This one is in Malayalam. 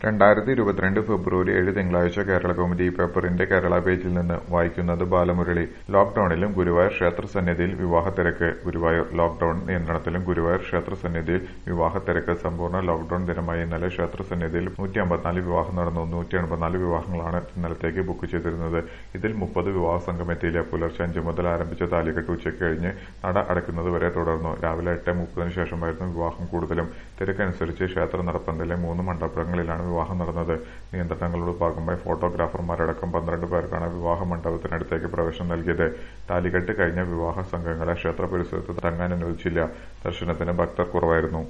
രണ്ടായിരത്തി ഇരുപത്തിരണ്ട് ഫെബ്രുവരി ഏഴ് തിങ്കളാഴ്ച കേരളകൗമുദി പേപ്പറിന്റെ കേരള പേജിൽ നിന്ന് വായിക്കുന്നത് ബാലമുരളി ലോക്ഡൌണിലും ഗുരുവായൂർ ക്ഷേത്രസന്നിധിയിൽ വിവാഹത്തിരക്ക് ഗുരുവായൂർ ലോക്ഡൌൺ നിയന്ത്രണത്തിലും ഗുരുവായൂർ ക്ഷേത്രസന്നിധിയിൽ വിവാഹത്തിരക്ക് സമ്പൂർണ്ണ ലോക്ഡൌൺ ദിനമായ ഇന്നലെ ക്ഷേത്രസന്നിധിയിൽ നൂറ്റി അമ്പത്തിനാല് വിവാഹം നടന്നു നൂറ്റി എൺപത്തിനാല് വിവാഹങ്ങളാണ് ഇന്നലത്തേക്ക് ബുക്ക് ചെയ്തിരുന്നത് ഇതിൽ മുപ്പത് വിവാഹ സംഘം എത്തിയില്ല പുലർച്ചെ അഞ്ച് മുതൽ ആരംഭിച്ച താലികെട്ട് ഉച്ചയ്ക്ക് കഴിഞ്ഞ് നട അടയ്ക്കുന്നത് വരെ തുടർന്നു രാവിലെ എട്ട് മുപ്പതിന് ശേഷമായിരുന്നു വിവാഹം കൂടുതലും തിരക്കനുസരിച്ച് ക്ഷേത്ര നടപ്പന്തലിലെ മൂന്ന് മണ്ഡപങ്ങളിലാണ് വിവാഹം നടന്നത് നിയന്ത്രണങ്ങളുടെ ഭാഗമായി ഫോട്ടോഗ്രാഫർമാരടക്കം പന്ത്രണ്ട് പേർക്കാണ് വിവാഹ മണ്ഡപത്തിനടുത്തേക്ക് പ്രവേശനം നൽകിയത് താലികെട്ട് കഴിഞ്ഞ വിവാഹ സംഘങ്ങളെ ക്ഷേത്ര പരിസരത്ത് തങ്ങാൻ അനുവദിച്ചില്ല ദർശനത്തിന് ഭക്തർ കുറവായിരുന്നു